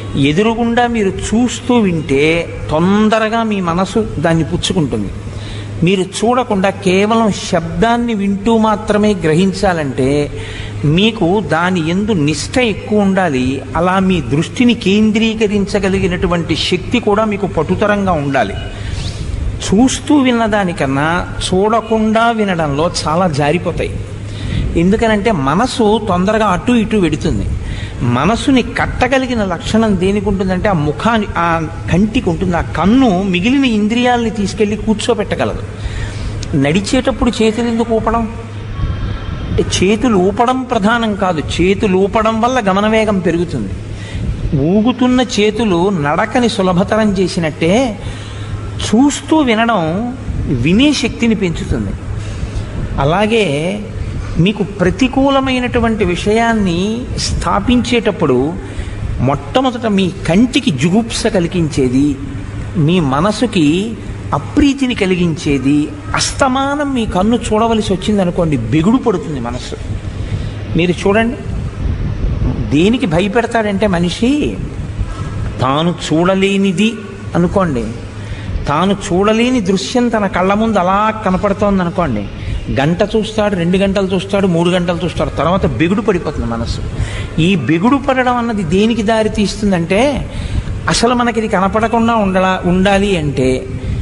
ఎదురుగుండా మీరు చూస్తూ వింటే తొందరగా మీ మనసు దాన్ని పుచ్చుకుంటుంది మీరు చూడకుండా కేవలం శబ్దాన్ని వింటూ మాత్రమే గ్రహించాలంటే మీకు దాని ఎందు నిష్ట ఎక్కువ ఉండాలి అలా మీ దృష్టిని కేంద్రీకరించగలిగినటువంటి శక్తి కూడా మీకు పటుతరంగా ఉండాలి చూస్తూ విన్నదానికన్నా చూడకుండా వినడంలో చాలా జారిపోతాయి ఎందుకనంటే మనసు తొందరగా అటు ఇటు వెడుతుంది మనసుని కట్టగలిగిన లక్షణం దేనికి ఉంటుందంటే ఆ ముఖాన్ని ఆ కంటికి ఉంటుంది ఆ కన్ను మిగిలిన ఇంద్రియాలని తీసుకెళ్ళి కూర్చోబెట్టగలదు నడిచేటప్పుడు చేతులు ఎందుకు ఊపడం అంటే చేతులు ఊపడం ప్రధానం కాదు చేతులు ఊపడం వల్ల గమనవేగం పెరుగుతుంది ఊగుతున్న చేతులు నడకని సులభతరం చేసినట్టే చూస్తూ వినడం వినే శక్తిని పెంచుతుంది అలాగే మీకు ప్రతికూలమైనటువంటి విషయాన్ని స్థాపించేటప్పుడు మొట్టమొదట మీ కంటికి జుగుప్స కలిగించేది మీ మనసుకి అప్రీతిని కలిగించేది అస్తమానం మీ కన్ను చూడవలసి వచ్చిందనుకోండి బెగుడు పడుతుంది మనస్సు మీరు చూడండి దేనికి భయపెడతాడంటే మనిషి తాను చూడలేనిది అనుకోండి తాను చూడలేని దృశ్యం తన కళ్ళ ముందు అలా కనపడుతోంది అనుకోండి గంట చూస్తాడు రెండు గంటలు చూస్తాడు మూడు గంటలు చూస్తాడు తర్వాత బెగుడు పడిపోతుంది మనసు ఈ బెగుడు పడడం అన్నది దేనికి దారి తీస్తుందంటే అసలు మనకి ఇది కనపడకుండా ఉండలా ఉండాలి అంటే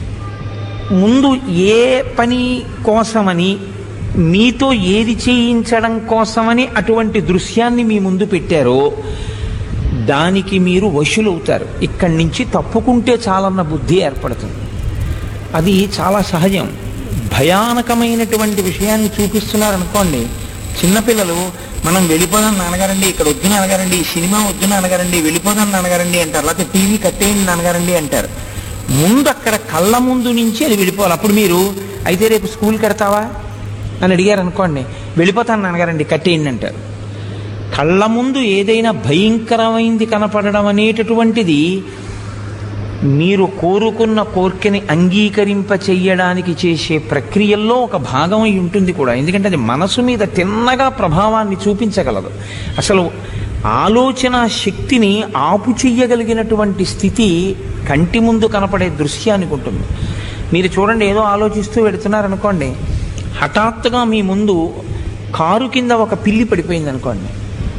ముందు ఏ పని కోసమని మీతో ఏది చేయించడం కోసమని అటువంటి దృశ్యాన్ని మీ ముందు పెట్టారో దానికి మీరు వశులవుతారు ఇక్కడి నుంచి తప్పుకుంటే చాలన్న బుద్ధి ఏర్పడుతుంది అది చాలా సహజం భయానకమైనటువంటి విషయాన్ని చూపిస్తున్నారనుకోండి చిన్నపిల్లలు మనం వెళ్ళిపోదాం నాన్నగారండి ఇక్కడ వద్దు నాన్నగారండి ఈ సినిమా వద్దు నాన్నగారండి వెళ్ళిపోదాం నాన్నగారండి అంటారు లేకపోతే టీవీ కట్టేయండి నాన్నగారండి అంటారు ముందు అక్కడ కళ్ళ ముందు నుంచి అది వెళ్ళిపోవాలి అప్పుడు మీరు అయితే రేపు స్కూల్ కడతావా అని అడిగారు అనుకోండి వెళ్ళిపోతాను నాన్నగారండి కట్టేయండి అంటారు కళ్ళ ముందు ఏదైనా భయంకరమైంది కనపడడం అనేటటువంటిది మీరు కోరుకున్న కోరికని అంగీకరింప చెయ్యడానికి చేసే ప్రక్రియల్లో ఒక భాగం అయి ఉంటుంది కూడా ఎందుకంటే అది మనసు మీద తిన్నగా ప్రభావాన్ని చూపించగలదు అసలు ఆలోచన శక్తిని ఆపు చెయ్యగలిగినటువంటి స్థితి కంటి ముందు కనపడే దృశ్యానికి ఉంటుంది మీరు చూడండి ఏదో ఆలోచిస్తూ వెళుతున్నారనుకోండి హఠాత్తుగా మీ ముందు కారు కింద ఒక పిల్లి పడిపోయింది అనుకోండి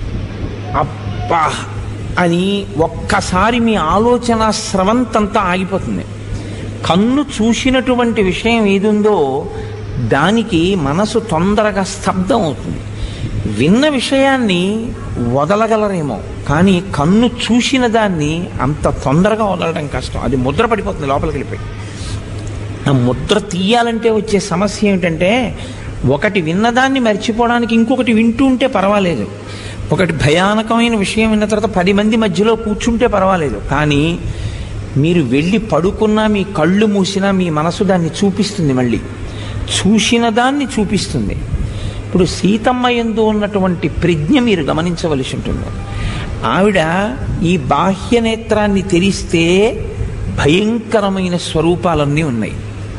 అబ్బా అని ఒక్కసారి మీ ఆలోచన స్రవంతంతా ఆగిపోతుంది కన్ను చూసినటువంటి విషయం ఏదుందో దానికి మనసు తొందరగా స్తబ్దం అవుతుంది విన్న విషయాన్ని వదలగలరేమో కానీ కన్ను చూసిన దాన్ని అంత తొందరగా వదలడం కష్టం అది ముద్ర పడిపోతుంది లోపలికి వెళ్ళిపోయి ఆ ముద్ర తీయాలంటే వచ్చే సమస్య ఏమిటంటే ఒకటి విన్నదాన్ని మర్చిపోవడానికి ఇంకొకటి వింటూ ఉంటే పర్వాలేదు ఒకటి భయానకమైన విషయం విన్న తర్వాత పది మంది మధ్యలో కూర్చుంటే పర్వాలేదు కానీ మీరు వెళ్ళి పడుకున్నా మీ కళ్ళు మూసినా మీ మనసు దాన్ని చూపిస్తుంది మళ్ళీ చూసిన దాన్ని చూపిస్తుంది ఇప్పుడు సీతమ్మ ఎందు ఉన్నటువంటి ప్రజ్ఞ మీరు గమనించవలసి ఉంటుంది ఆవిడ ఈ బాహ్య నేత్రాన్ని తెరిస్తే భయంకరమైన స్వరూపాలన్నీ ఉన్నాయి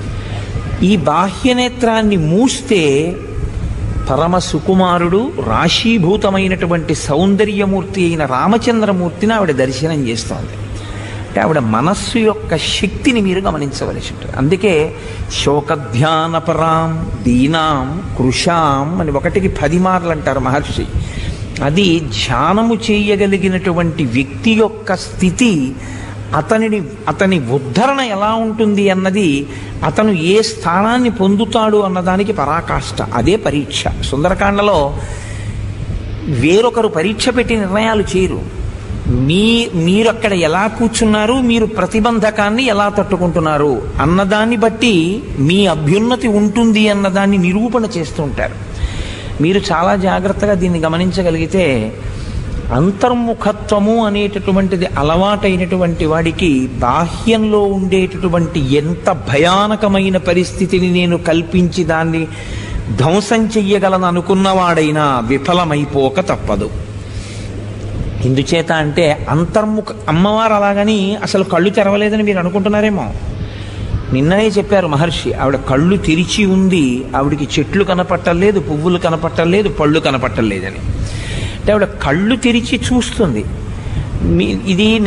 ఈ బాహ్యనేత్రాన్ని మూస్తే పరమ సుకుమారుడు రాశీభూతమైనటువంటి సౌందర్యమూర్తి అయిన రామచంద్రమూర్తిని ఆవిడ దర్శనం చేస్తోంది అంటే ఆవిడ మనస్సు యొక్క శక్తిని మీరు గమనించవలసి ఉంటుంది అందుకే శోకధ్యానపరాం దీనాం కృషాం అని ఒకటికి పది మార్లు అంటారు మహర్షి అది ధ్యానము చేయగలిగినటువంటి వ్యక్తి యొక్క స్థితి అతనిని అతని ఉద్ధరణ ఎలా ఉంటుంది అన్నది అతను ఏ స్థానాన్ని పొందుతాడు అన్నదానికి పరాకాష్ట అదే పరీక్ష సుందరకాండలో వేరొకరు పరీక్ష పెట్టి నిర్ణయాలు చేయరు మీ మీరు అక్కడ ఎలా కూర్చున్నారు మీరు ప్రతిబంధకాన్ని ఎలా తట్టుకుంటున్నారు అన్నదాన్ని బట్టి మీ అభ్యున్నతి ఉంటుంది అన్నదాన్ని నిరూపణ చేస్తూ ఉంటారు మీరు చాలా జాగ్రత్తగా దీన్ని గమనించగలిగితే అంతర్ముఖత్వము అనేటటువంటిది అలవాటైనటువంటి వాడికి బాహ్యంలో ఉండేటటువంటి ఎంత భయానకమైన పరిస్థితిని నేను కల్పించి దాన్ని ధ్వంసం చెయ్యగలను అనుకున్నవాడైనా విఫలమైపోక తప్పదు ఎందుచేత అంటే అంతర్ముఖ అమ్మవారు అలాగని అసలు కళ్ళు తెరవలేదని మీరు అనుకుంటున్నారేమో నిన్ననే చెప్పారు మహర్షి ఆవిడ కళ్ళు తెరిచి ఉంది ఆవిడికి చెట్లు కనపట్టలేదు పువ్వులు కనపట్టలేదు పళ్ళు కనపట్టలేదని అంటే ఆవిడ కళ్ళు తెరిచి చూస్తుంది మీ ఇది